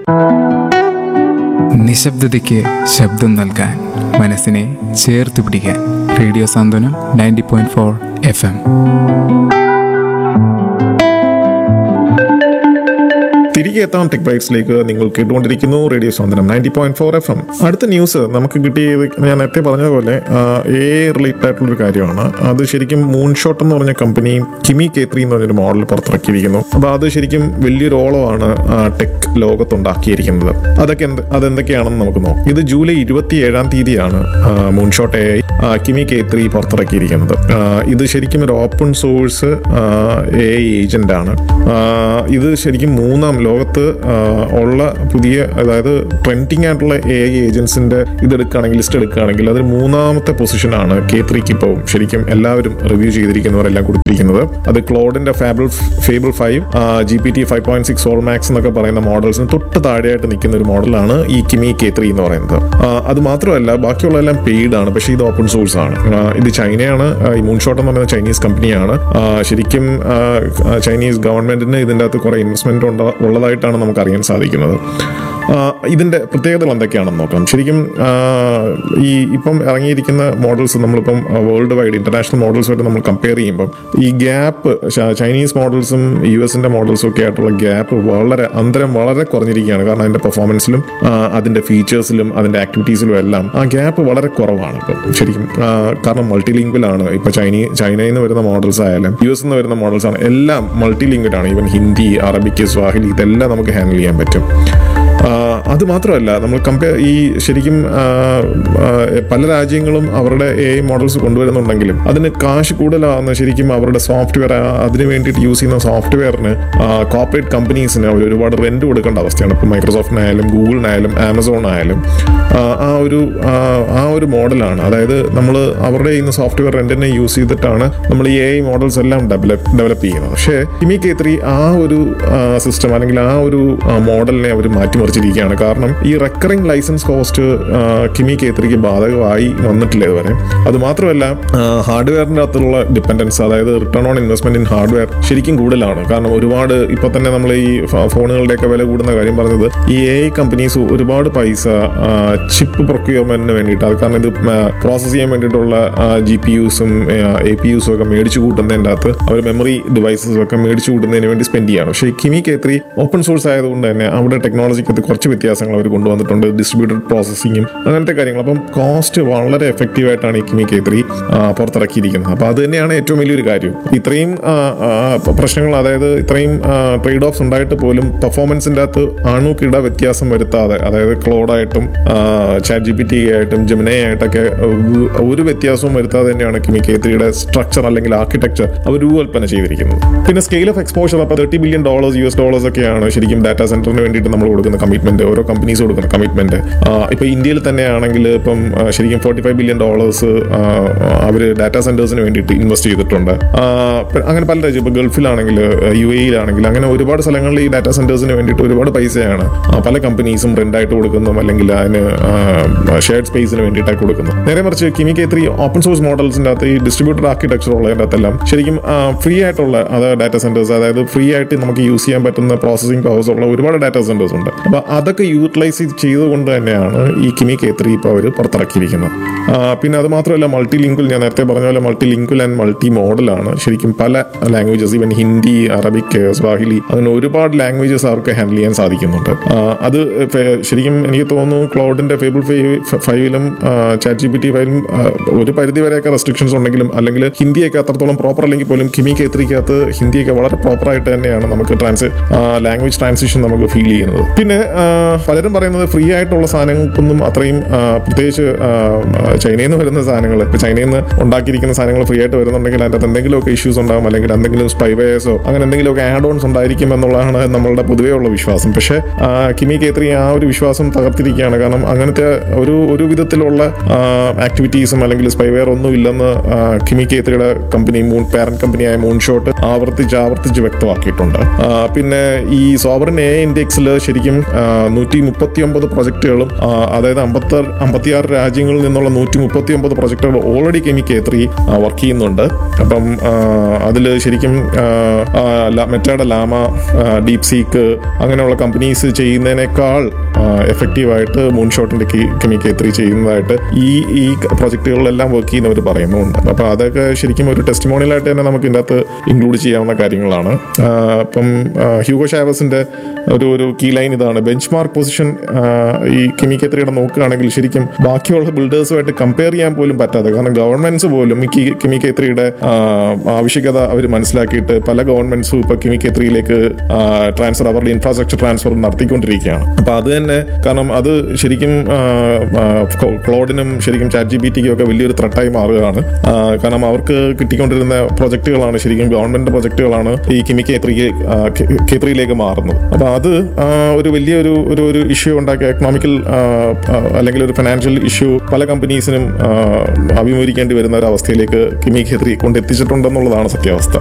നിശബ്ദതയ്ക്ക് ശബ്ദം നൽകാൻ മനസ്സിനെ ചേർത്ത് പിടിക്കാൻ radio Santhwanam ninety point four F M തിരികെ എത്താം ടെക് ബൈറ്റ്സിലേക്ക് നിങ്ങൾ കേട്ടുകൊണ്ടിരിക്കുന്നു radio Santhwanam ninety point four F M അടുത്ത ന്യൂസ് നമുക്ക് കിട്ടിയത് ഞാൻ നേരത്തെ പറഞ്ഞതുപോലെ എ റിലേറ്റഡ് ആയിട്ടുള്ള ഒരു കാര്യമാണ് അത് ശരിക്കും മൂൺ ഷോട്ട് എന്ന് പറഞ്ഞ കമ്പനി കിമി കെ ത്രീ എന്ന് പറഞ്ഞൊരു മോഡൽ പുറത്തിറക്കിയിരിക്കുന്നു അപ്പോൾ അത് ശരിക്കും വലിയൊരു ഓളമാണ് ടെക് ലോകത്തുണ്ടാക്കിയിരിക്കുന്നത് അതൊക്കെ എന്ത് അതെന്തൊക്കെയാണെന്ന് നമുക്ക് നോക്കാം ഇത് ജൂലൈ ഇരുപത്തി ഏഴാം തീയതിയാണ് Moonshot A I Kimi K three പുറത്തിറക്കിയിരിക്കുന്നത് ആ, ഇത് ശരിക്കും ഒരു open source A I agent ആണ് ആ, ഇത് ശരിക്കും മൂന്നാം ലോകത്ത് ആ, ഉള്ള പുതിയ അതായത് ട്രെൻഡിങ് ആയിട്ടുള്ള എ ഐ ഏജൻസിന്റെ ഇത് എടുക്കുകയാണെങ്കിൽ ലിസ്റ്റ് എടുക്കുകയാണെങ്കിൽ അതിൽ മൂന്നാമത്തെ പൊസിഷനാണ് കെ ത്രീക്ക് ഇപ്പോൾ ശരിക്കും എല്ലാവരും റിവ്യൂ ചെയ്തിരിക്കുന്നവരെല്ലാം കൊടുത്തിരിക്കുന്നത് അത് ക്ലോഡിന്റെ fable fable five G P T five point six all max എന്നൊക്കെ പറയുന്ന മോഡൽസിന് തൊട്ട് താഴെയായിട്ട് നിൽക്കുന്ന ഒരു മോഡലാണ് ഈ കിമി കെ ത്രീ എന്ന് പറയുന്നത് ആ, അത് മാത്രമല്ല ബാക്കിയുള്ള എല്ലാം പെയ്ഡ് ആണ് പക്ഷേ ഇത് ഓപ്പൺ സോഴ്സ് ആണ് ആ, ഇത് ചൈനയാണ് ആ, ഈ മൂൺഷോട്ട് എന്ന് പറയുന്ന ചൈനീസ് കമ്പനിയാണ് ആ, ശരിക്കും ആ, ചൈനീസ് ഗവൺമെന്റിന് ഇതിൻ്റെ അകത്ത് കുറെ ഇൻവെസ്റ്റ്മെന്റ് ഉള്ളതായിട്ടാണ് നമുക്ക് അറിയാൻ സാധിക്കുന്നത് ആ, ഇതിന്റെ പ്രത്യേകതകൾ എന്തൊക്കെയാണെന്ന് നോക്കാം ശരിക്കും ആ, ഈ ഇപ്പം ഇറങ്ങിയിരിക്കുന്ന മോഡൽസ് നമ്മളിപ്പം വേൾഡ് വൈഡ് ഇന്റർനാഷണൽ മോഡൽസുമായിട്ട് നമ്മൾ കമ്പയർ ചെയ്യുമ്പോൾ ഈ ഗ്യാപ്പ് ചൈനീസ് മോഡൽസും യു എസിന്റെ മോഡൽസും ഒക്കെ ആയിട്ടുള്ള ഗ്യാപ്പ് വളരെ അന്തരം വളരെ കുറഞ്ഞിരിക്കുകയാണ് കാരണം അതിന്റെ പെർഫോമൻസിലും ആ, അതിന്റെ ഫീച്ചേഴ്സിലും അതിന്റെ ആക്ടിവിറ്റീസിലും എല്ലാം ആ ഗ്യാപ്പ് വളരെ കുറവാണ് ഇപ്പം ശരിക്കും ആ, കാരണം മൾട്ടി ലിംഗ്വലാണ് ഇപ്പൊ ചൈനീ ചൈനയിൽ നിന്ന് വരുന്ന മോഡൽസ് ആയാലും യു എസ് നിന്ന് വരുന്ന മോഡൽസ് ആണ് എല്ലാം മൾട്ടി ലിംഗ്വഡ് ആണ് ഈവൻ ഹിന്ദി അറബിക്ക് സ്വാഹിലി ഇതെല്ലാം നമുക്ക് ഹാൻഡിൽ ചെയ്യാൻ പറ്റും ആ, അത് മാത്രമല്ല നമ്മൾ കമ്പയർ ഈ ശരിക്കും ആ, ആ, പല രാജ്യങ്ങളും അവരുടെ എ ഐ മോഡൽസ് കൊണ്ടുവരുന്നുണ്ടെങ്കിലും അതിന് കാശ് കൂടുതലാവുന്ന ശരിക്കും അവരുടെ സോഫ്റ്റ്വെയർ അതിന് വേണ്ടിയിട്ട് യൂസ് ചെയ്യുന്ന സോഫ്റ്റ്വെയറിന് കോർപ്പറേറ്റ് കമ്പനീസിന് അവർ ഒരുപാട് റെന്റ് കൊടുക്കേണ്ട അവസ്ഥയാണ് ഇപ്പോൾ മൈക്രോസോഫ്റ്റിനായാലും ഗൂഗിളിനായാലും ആമസോണായാലും ആ, ആ ഒരു ആ, ആ ഒരു മോഡലാണ് അതായത് നമ്മൾ അവരുടെ ഇന്ന് സോഫ്റ്റ്വെയർ റെന്റിനെ യൂസ് ചെയ്തിട്ടാണ് നമ്മൾ ഈ എ ഐ മോഡൽസ് എല്ലാം ഡെവലപ്പ് ഡെവലപ്പ് ചെയ്യുന്നത് പക്ഷേ കിമി കെ ത്രീ ആ ഒരു സിസ്റ്റം അല്ലെങ്കിൽ ആ ഒരു മോഡലിനെ അവർ മാറ്റിമറിച്ചിരിക്കുകയാണ് കാരണം ഈ recurring licence cost Kimi K ത്രീക്ക് ബാധകമായി വന്നിട്ടില്ല ഇതുവരെ അത് മാത്രമല്ല ഹാർഡ്വെയറിന്റെ അകത്തുള്ള ഡിപ്പെൻഡൻസ് അതായത് return on investment in hardware ശരിക്കും കൂടുതലാണ് കാരണം ഒരുപാട് ഇപ്പൊ തന്നെ നമ്മൾ ഈ ഫ- ഫോണുകളുടെയൊക്കെ വില കൂടുന്ന കാര്യം പറഞ്ഞത് ഈ എ ഐ കമ്പനീസ് ഒരുപാട് പൈസ ചിപ്പ് പ്രൊക്യൂർമെന്റിന് വേണ്ടിയിട്ട് അത് കാരണം ഇത് പ്രോസസ് ചെയ്യാൻ വേണ്ടിയിട്ടുള്ള ജി പി യുസും എ പി യുസും ഒക്കെ മേടിച്ചു കൂട്ടുന്നതിൻ്റെ അകത്ത് അവർ മെമ്മറി ഡിവൈസസും ഒക്കെ മേടിച്ചു കൂട്ടുന്നതിന് വേണ്ടി സ്പെൻഡ് ചെയ്യാണ് പക്ഷേ Kimi K three open source ആയതുകൊണ്ട് തന്നെ അവിടെ ടെക്നോളജിക്കകത്ത് കുറച്ച് വ്യത്യാസങ്ങൾ അവർ കൊണ്ടുവന്നിട്ടുണ്ട് ഡിസ്ട്രിബ്യൂട്ടഡ് പ്രോസസ്സിങ്ങും അങ്ങനത്തെ കാര്യങ്ങൾ അപ്പം കോസ്റ്റ് വളരെ എഫക്റ്റീവ് ആയിട്ടാണ് ഈ കിമി കെ ത്രീ പുറത്തിറക്കിയിരിക്കുന്നത് അപ്പോൾ അത് തന്നെയാണ് ഏറ്റവും വലിയൊരു കാര്യം ഇത്രയും ആ, ആ, പ്രശ്നങ്ങൾ അതായത് ഇത്രയും ട്രേഡ് ഓഫ്സ് ഉണ്ടായിട്ട് പോലും പെർഫോമൻസിൻ്റെ അകത്ത് അണുക്കിട വ്യത്യാസം വരുത്താതെ അതായത് ക്ലോഡായിട്ടും ചാറ്റ് ജി പി ടി ആയിട്ടും ജമിനെ ആയിട്ടൊക്കെ ഒരു- ഒരു വ്യത്യാസവും വരുത്താതെ തന്നെയാണ് കിമി കെ ത്രീയുടെ സ്ട്രക്ചർ അല്ലെങ്കിൽ ആർക്കിടെക്ചർ അവർ രൂപകൽപ്പന ചെയ്തിരിക്കുന്നത് പിന്നെ സ്കെയിൽ ഓഫ് എക്സ്പോഷർ അപ്പോൾ thirty billion dollars U S dollars ഒക്കെയാണ് ശരിക്കും ഡാറ്റാ സെന്ററിന് വേണ്ടിയിട്ട് നമ്മൾ കൊടുക്കുന്ന കമ്മിറ്റ്മെന്റ് ഓരോ കമ്പനീസ് കൊടുക്കുന്ന കമ്മിറ്റ്മെന്റ് ഇപ്പോൾ ഇന്ത്യയിൽ തന്നെയാണെങ്കിൽ ഇപ്പം ആ, ശരിക്കും ഫോർട്ടി ഫൈവ് ബില്യൺ ഡോളേഴ്സ് അവർ ഡാറ്റാ സെന്റേഴ്സിന് വേണ്ടിയിട്ട് ഇൻവെസ്റ്റ് ചെയ്തിട്ടുണ്ട് ആ, പ- അങ്ങനെ പല രാജ്യം ഇപ്പോൾ ഗൾഫിലാണെങ്കിൽ യു എയിലാണെങ്കിൽ അങ്ങനെ ഒരുപാട് സ്ഥലങ്ങളിൽ ഈ ഡാറ്റാ സെന്റേഴ്സിന് വേണ്ടിയിട്ട് ഒരുപാട് പൈസയാണ് ആ, പല കമ്പനീസും റെന്റായിട്ട് കൊടുക്കുന്നതും അല്ലെങ്കിൽ അതിന് ഷെയർഡ് സ്പേസിന് വേണ്ടിയിട്ടൊക്കെ കൊടുക്കുന്നത് നേരെ മറിച്ച് Kimi K three open source മോഡൽസിൻ്റെ അകത്ത് ഈ ഡിസ്ട്രിബ്യൂട്ടഡ് ആർക്കിടെക്ചർ ഉള്ളതിൻ്റെ അകത്തെല്ലാം ശരിക്കും ഫ്രീ ആയിട്ടുള്ള അത് ഡാറ്റാ സെന്റേഴ്സ് അതായത് ഫ്രീ ആയിട്ട് നമുക്ക് യൂസ് ചെയ്യാൻ പറ്റുന്ന പ്രോസസ്സിംഗ് പവേഴ്സ് ഉള്ള ഒരുപാട് ഡാറ്റാ സെന്റേഴ്സ് ഉണ്ട് അപ്പോൾ അതൊക്കെ യൂട്ടിലൈസ് ചെയ്തുകൊണ്ട് തന്നെയാണ് ഈ കിമി കെ ത്രീ ഇപ്പോൾ അവർ പുറത്തിറക്കിയിരിക്കുന്നത് ആ, പിന്നെ അത് മാത്രമല്ല മൾട്ടി ലിങ്കുൽ ഞാൻ നേരത്തെ പറഞ്ഞ പോലെ മൾട്ടി ലിങ്കുൽ ആൻഡ് മൾട്ടി മോഡലാണ് ശരിക്കും പല languages even Hindi Arabic Swahili അങ്ങനെ ഒരുപാട് ലാംഗ്വേജസ് അവർക്ക് ഹാൻഡിൽ ചെയ്യാൻ സാധിക്കുന്നുണ്ട് ആ, അത് ഫെ- ശരിക്കും എനിക്ക് തോന്നുന്നു ക്ലൗഡിന്റെ ഫേബിൾ ഫൈവിലും ചാറ്റ് ജി പി ടി ഫൈവിലും ഒരു പരിധി വരെയൊക്കെ റെസ്ട്രിക്ഷൻസ് ഉണ്ടെങ്കിലും അല്ലെങ്കിൽ ഹിന്ദിയൊക്കെ അത്രത്തോളം പ്രോപ്പർ അല്ലെങ്കിൽ പോലും കിമി കേത്രിക്കകത്ത് ഹിന്ദിയൊക്കെ വളരെ പ്രോപ്പറായിട്ട് തന്നെയാണ് നമുക്ക് ട്രാൻസ് ലാംഗ്വേജ് ട്രാൻസിഷൻ നമുക്ക് ഫീൽ ചെയ്യുന്നത് പിന്നെ ആ, പലരും പറയുന്നത് ഫ്രീ ആയിട്ടുള്ള സാധനങ്ങൾക്കൊന്നും അത്രയും ആ, പ്രത്യേകിച്ച് ആ, ചൈനയിൽ നിന്ന് വരുന്ന സാധനങ്ങൾ ഇപ്പോൾ ചൈനയിൽ നിന്ന് ഉണ്ടാക്കിയിരിക്കുന്ന സാധനങ്ങൾ ഫ്രീ ആയിട്ട് വരുന്നുണ്ടെങ്കിൽ അതിനകത്ത് എന്തെങ്കിലുമൊക്കെ ഇഷ്യൂസ് ഉണ്ടാകും അല്ലെങ്കിൽ എന്തെങ്കിലും സ്പൈവേഴ്സോ അങ്ങനെ എന്തെങ്കിലുമൊക്കെ ആഡ് ഓൺസ് ഉണ്ടായിരിക്കും എന്നുള്ളതാണ് നമ്മളുടെ പൊതുവേ ഉള്ള വിശ്വാസം പക്ഷേ ആ, കിമി കേത്രി ആ ഒരു വിശ്വാസം തകർത്തിരിക്കുകയാണ് കാരണം അങ്ങനത്തെ ഒരു ഒരു വിധത്തിലുള്ള ആക്ടിവിറ്റീസും അല്ലെങ്കിൽ സ്പൈവെയർ ഒന്നും ഇല്ലെന്ന് ആ, കിമി കേത്രിയുടെ കമ്പനി മൂൺ പാരന്റ് കമ്പനിയായ മൂൺ ഷോട്ട് ആവർത്തിച്ച് ആവർത്തിച്ച് വ്യക്തമാക്കിയിട്ടുണ്ട് ആ, പിന്നെ ഈ സോവറിൻ എ ഇൻഡെക്സിൽ ശരിക്കും ആ, നൂറ്റി മുപ്പത്തി ഒമ്പത് പ്രൊജക്ടുകളും ആ, അതായത് അമ്പത്തി അമ്പത്തിയാറ് രാജ്യങ്ങളിൽ നിന്നുള്ള നൂറ്റി മുപ്പത്തി ഒമ്പത് പ്രൊജക്ടുകൾ ഓൾറെഡി കെമിക്ക് ത്രീ വർക്ക് ചെയ്യുന്നുണ്ട് അപ്പം അതിൽ ശരിക്കും ആ, ആ, ല- മെറ്റയുടെ ലാമ ഡീപ് സീക്ക് അങ്ങനെയുള്ള കമ്പനീസ് ചെയ്യുന്നതിനേക്കാൾ എഫക്റ്റീവായിട്ട് മൂൺഷോട്ടിന്റെ കെമിക്ക് ത്രീ ചെയ്യുന്നതായിട്ട് ഈ ഈ പ്രൊജക്ടുകളിലെല്ലാം വർക്ക് ചെയ്യുന്നവർ പറയുന്നുണ്ട് അപ്പോൾ അതൊക്കെ ശരിക്കും ഒരു ടെസ്റ്റിമോണിയലായിട്ട് തന്നെ നമുക്ക് ഇതിൻ്റെ അകത്ത് ഇൻക്ലൂഡ് ചെയ്യാവുന്ന കാര്യങ്ങളാണ് ആ, ഇപ്പം ആ, ഹ്യൂഗോ ഷാവസിന്റെ ഒരു ഒരു കീ ലൈൻ ഇതാണ് ബെഞ്ച് മാർക്ക് പൊസിഷൻ ഈ കെമിക്ക് ത്രീയുടെ നോക്കുകയാണെങ്കിൽ ശരിക്കും ബാക്കിയുള്ള ബിൽഡേഴ്സുമായിട്ട് കമ്പയർ ചെയ്യാൻ പോലും പറ്റാതെ കാരണം ഗവൺമെന്റ്സ് പോലും ഈ കെമിക്ക് ത്രീയുടെ ആവശ്യകത അവർ മനസ്സിലാക്കിയിട്ട് പല ഗവൺമെന്റ്സും ഇപ്പൊ കെമിക്ക് ത്രീയിലേക്ക് ട്രാൻസ്ഫർ അവരുടെ ഇൻഫ്രാസ്ട്രക്ചർ ട്രാൻസ്ഫർ നടത്തിക്കൊണ്ടിരിക്കുകയാണ് അപ്പൊ അത് തന്നെ കാരണം അത് ശരിക്കും ആ, ആ, ക്ലോഡിനും ശരിക്കും ചാറ്റ് ജി ബി ടിക്കും ഒക്കെ വലിയൊരു ത്രട്ടായി മാറുകയാണ് ആ, കാരണം അവർക്ക് കിട്ടിക്കൊണ്ടിരുന്ന പ്രൊജക്ടുകളാണ് ശരിക്കും ഗവൺമെന്റ് പ്രൊജക്ടുകളാണ് ഈ കെമിക്ക് ത്രീ കെ ത്രീയിലേക്ക് മാറുന്നത് അപ്പൊ അത് ആ, ഒരു വലിയൊരു ഒരു ഒരു ഇഷ്യൂ ഉണ്ടാക്കിയ എക്കണോമിക്കൽ അല്ലെങ്കിൽ ഒരു ഫിനാൻഷ്യൽ ഇഷ്യൂ പല കമ്പനീസിനും അഭിമുഖീകരിക്കേണ്ടി വരുന്ന ഒരു അവസ്ഥയിലേക്ക് കെമിക്ക് ത്രീ കൊണ്ടെത്തിച്ചിട്ടുണ്ടെന്നുള്ളതാണ് സത്യാവസ്ഥ